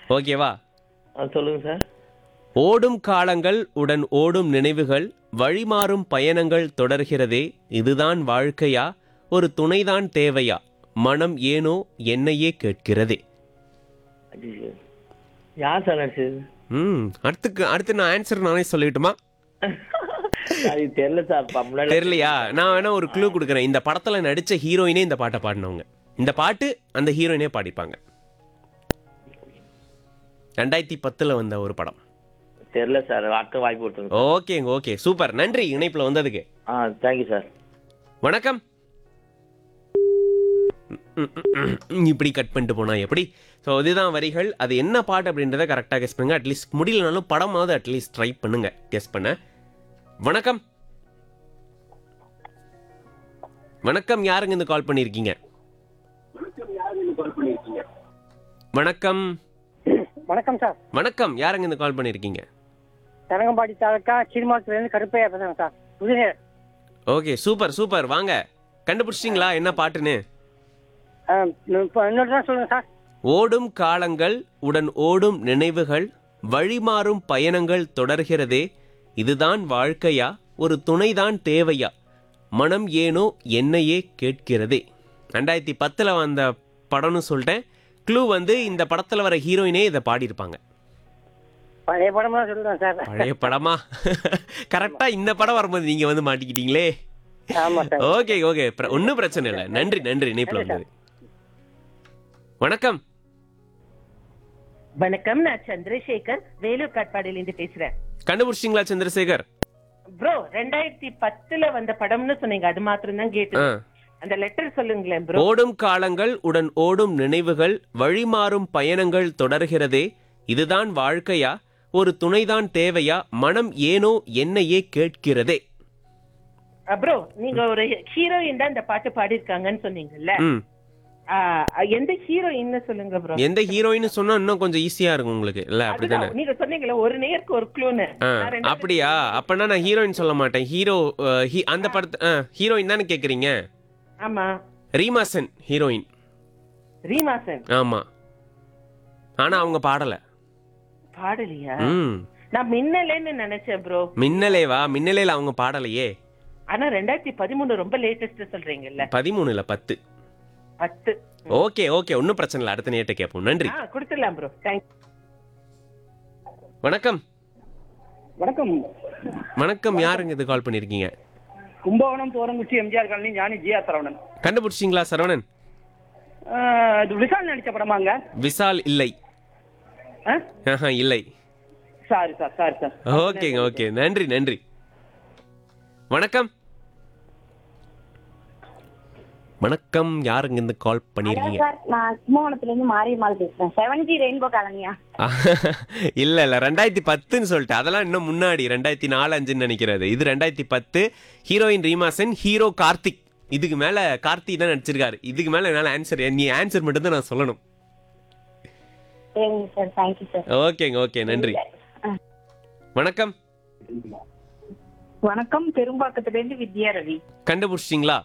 ஓகேவா ஆ சொல்லுங்க சார் ஓடும் காலங்கள் உடன் ஓடும் நினைவுகள் வழிமாறும் பயணங்கள் தொடர்கிறதே இதுதான் வாழ்க்கையா ஒரு துணைதான் தேவையா மனம் ஏனோ என்னையே கேட்கிறதே ஐயோ யார் சார் நடிச்சது ம் அடுத்துக்கு அடுத்து நான் ஆன்சர் நானே சொல்லிட்டுமா அது தெரியல சார் ப- முன்னாடி தெரியலையா நான் வேணா ஒரு க்ளூ கொடுக்குறேன் இந்த படத்துல நடிச்ச ஹீரோயினே இந்த பாட்டை பாடினவங்க இந்த பாட்டு அந்த ஹீரோயினே பாடிப்பாங்க ரெண்டாயிரத்தி பத்துல வந்த ஒரு படம் தெரியல சார் அடுத்த வாய்ப்பு கொடுத்துருங்க ஓகேங்க ஓகே சூப்பர் நன்றி இணைப்புல வந்ததுக்கு ஆ தேங்க்யூ சார் வணக்கம் ம், ம், ம், இப்படி கட் பண்ணிட்டு போனா எப்படி ஸோ இதுதான் வரிகள் அது என்ன பாட்டு அப்படின்றத கரெக்டாக கெஸ் பண்ணுங்க அட்லீஸ்ட் முடியலனாலும் படமாவது அட்லீஸ்ட் ட்ரை பண்ணுங்க கெஸ் பண்ண வணக்கம் வணக்கம் யாருங்க இந்த கால் பண்ணியிருக்கீங்க வணக்கம் வணக்கம் சார் வணக்கம் யாருங்க இந்த கால் பண்ணியிருக்கீங்க தரங்கம்பாடி தாலுக்கா சீர்மாசத்துலேருந்து கருப்பையா பேசுறேன் சார் புதுநேர் ஓகே சூப்பர் சூப்பர் வாங்க கண்டுபிடிச்சிட்டிங்களா என்ன பாட்டுன்னு இப்போ இன்னொரு தான் சொல்லுங்க சார் ஓடும் காலங்கள் உடன் ஓடும் நினைவுகள் வழிமாறும் பயணங்கள் தொடர்கிறதே இதுதான் வாழ்க்கையா ஒரு துணைதான் தேவையா மனம் ஏனோ என்னையே கேட்கிறதே ரெண்டாயிரத்தி பத்தில் வந்த படம்னு சொல்லிட்டேன் க்ளூ வந்து இந்த படத்தில் வர ஹீரோயினே இதை பாடியிருப்பாங்க பழைய படமா சொல்லுறேன் சார் பழைய படமா கரெக்டாக இந்த படம் வரும்போது நீங்கள் வந்து மாட்டிக்கிட்டீங்களே ஆமா சார் ஓகே ஓகே ஒன்றும் பிரச்சனை இல்லை நன்றி நன்றி இணைப்பில் வந்தது வணக்கம் வணக்கம் நான் சந்திரசேகர் வேலூர் காட்பாடியிலிருந்து பேசுறேன் கண்டுபிடிச்சிங்களா சந்திரசேகர் ப்ரோ ரெண்டாயிரத்தி பத்துல வந்த படம்னு சொன்னீங்க அது மாத்திரம் தான் கேட்டு ஆ அந்த லெட்டர் சொல்லுங்களேன் ப்ரோ ஓடும் காலங்கள் உடன் ஓடும் நினைவுகள் வழிமாறும் பயணங்கள் தொடர்கிறதே இதுதான் வாழ்க்கையா ஒரு துணைதான் தேவையா மனம் ஏனோ என்னையே கேட்கிறதே ப்ரோ நீங்க ஒரு ஹீரோயின் தான் இந்த பாட்டு பாடியிருக்காங்கன்னு சொன்னீங்கல்ல ம் ஆ, எந்த ஹீரோயின்னு சொல்லுங்க ப்ரோ எந்த ஹீரோயின் சொன்னா இன்னும் கொஞ்சம் ஈஸியா இருக்கும் உங்களுக்கு இல்ல அப்படிதானே அதுதான் நீங்க சொன்னீங்கல்ல ஒரு நேருக்கு ஒரு க்ளூன்னு ஆ, நான் ரெண்டாவது- அப்படியா அப்பனா நான் ஹீரோயின் சொல்ல மாட்டேன் ஹீரோ அந்த படத்து ஹீரோயின் தானே கேக்குறீங்க ஆமா ரீமா சென் ஹீரோயின் ரீமாசன் ஆமா ஆனா அவங்க பாடல பாடலையா ம் நான் மின்னலேன்னு நினைச்சேன் ப்ரோ மின்னலேவா மின்னலேல அவங்க பாடலையே ஆனா ரெண்டாயிரத்தி பதிமூணு ரொம்ப லேட்டஸ்ட் சொல்றீங்கல்ல பதிமூணுல பத்து பத்து ஓகே ஓகே ஒன்றும் பிரச்சனை இல்லை அடுத்த நேட்ட கேட்போம் நன்றி ஆ கொடுத்துடலாம் ப்ரோ தேங்க்ஸ் வணக்கம் வணக்கம் வணக்கம் யாருங்க இது கால் பண்ணிருக்கீங்க கும்பகோணம் தோரங்குச்சி எம்ஜிஆர் காலனி ஞானி ஜிஆ சரவணன் கண்டுபிடிச்சிங்களா சரவணன் ஆஹ், இது விஷால் நடிச்ச படமாங்க விசால் இல்லை ஆ? ஆஹா, இல்லை சாரி சார் சாரி சார் ஓகேங்க ஓகே நன்றி நன்றி வணக்கம் வணக்கம் யாருங்க இந்த கால் பண்ணிருக்கீங்க சார் நான் கும்பகோணத்துல இருந்து மாரியம்மாள் பேசுறேன் செவன் ஜி ரெயின்போ காலனியா இல்ல இல்ல ரெண்டாயிரத்தி பத்துன்னு சொல்லிட்டு அதெல்லாம் இன்னும் முன்னாடி ரெண்டாயிரத்தி நாலு அஞ்சுன்னு நினைக்கிறது இது ரெண்டாயிரத்தி பத்து ஹீரோயின் ரீமாசன் ஹீரோ கார்த்திக் இதுக்கு மேல கார்த்திக் தான் நடிச்சிருக்காரு இதுக்கு மேல என்னால ஆன்சர் நீ ஆன்சர் மட்டும் தான் நான் சொல்லணும் சரிங்க சார் தேங்க்யூ சார் ஓகேங்க ஓகே நன்றி வணக்கம் வணக்கம் பெரும்பாக்கத்துல இருந்து வித்யா ரவி கண்டுபிடிச்சிங்களா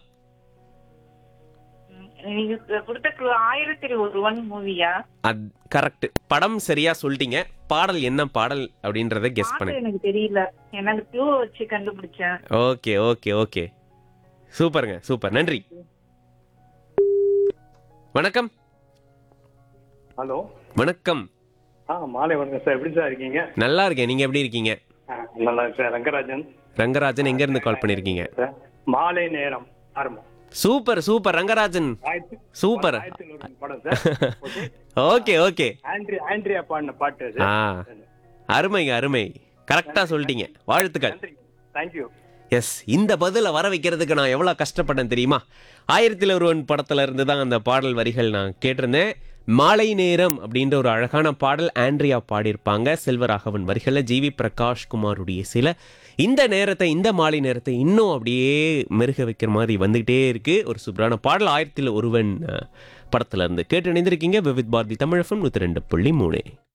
நீங்க கொடுத்த clue ஆயிரத்தி ஒருவன் மூவியா அது கரெக்ட் படம் சரியா சொல்லிட்டீங்க பாடல் என்ன பாடல் அப்படின்றத கெஸ் பாட்டு பண்ணுங்க எனக்கு தெரியல எனக்கு க்ளூ வச்சு கண்டுபிடிச்சேன் ஓகே ஓகே ஓகே சூப்பருங்க சூப்பர் நன்றி வணக்கம் ஹலோ வணக்கம் ஆ மாலை வணக்கம் சார் எப்படி சார் இருக்கீங்க நல்லா இருக்கேன் நீங்க எப்படி இருக்கீங்க ஆ, நல்லா இருக்கு சார் ரங்கராஜன் ரங்கராஜன் எங்க இருந்து கால் பண்ணிருக்கீங்க சார் மாலை நேரம் ஆரம்பம் சூப்பர் சூப்பர் ரங்கராஜன் ஆயிரத்தி சூப்பர் ஆயிரத்தி தொண்ணூறு படம் sir okay okay okay Andrea Andrea பாடின பாட்டு அது ஆ அருமைங்க அருமை கரெக்டா சொல்லிட்டீங்க வாழ்த்துக்கள் நன்றி தேங்க்யூ எஸ் இந்த பதிலை வர வைக்கிறதுக்கு நான் எவ்வளோ கஷ்டப்பட்டேன் தெரியுமா ஆயிரத்தில் ஒருவன் படத்துல இருந்து தான் அந்த பாடல் வரிகள் நான் கேட்டிருந்தேன் மாலை நேரம் அப்படின்ற ஒரு அழகான பாடல் ஆண்ட்ரியா பாடியிருப்பாங்க செல்வராகவன் வரிகளில் ஜிவி பிரகாஷ் குமாருடைய சில இந்த நேரத்தை இந்த மாலை நேரத்தை இன்னும் அப்படியே மெருக வைக்கிற மாதிரி வந்துகிட்டே இருக்கு ஒரு சூப்பரான பாடல் ஆயிரத்தில் ஒருவன் அஹ், படத்துல இருந்து கேட்டு இணைந்திருக்கீங்க விவித் பாரதி தமிழகம் நூற்றி ரெண்டு புள்ளி மூணு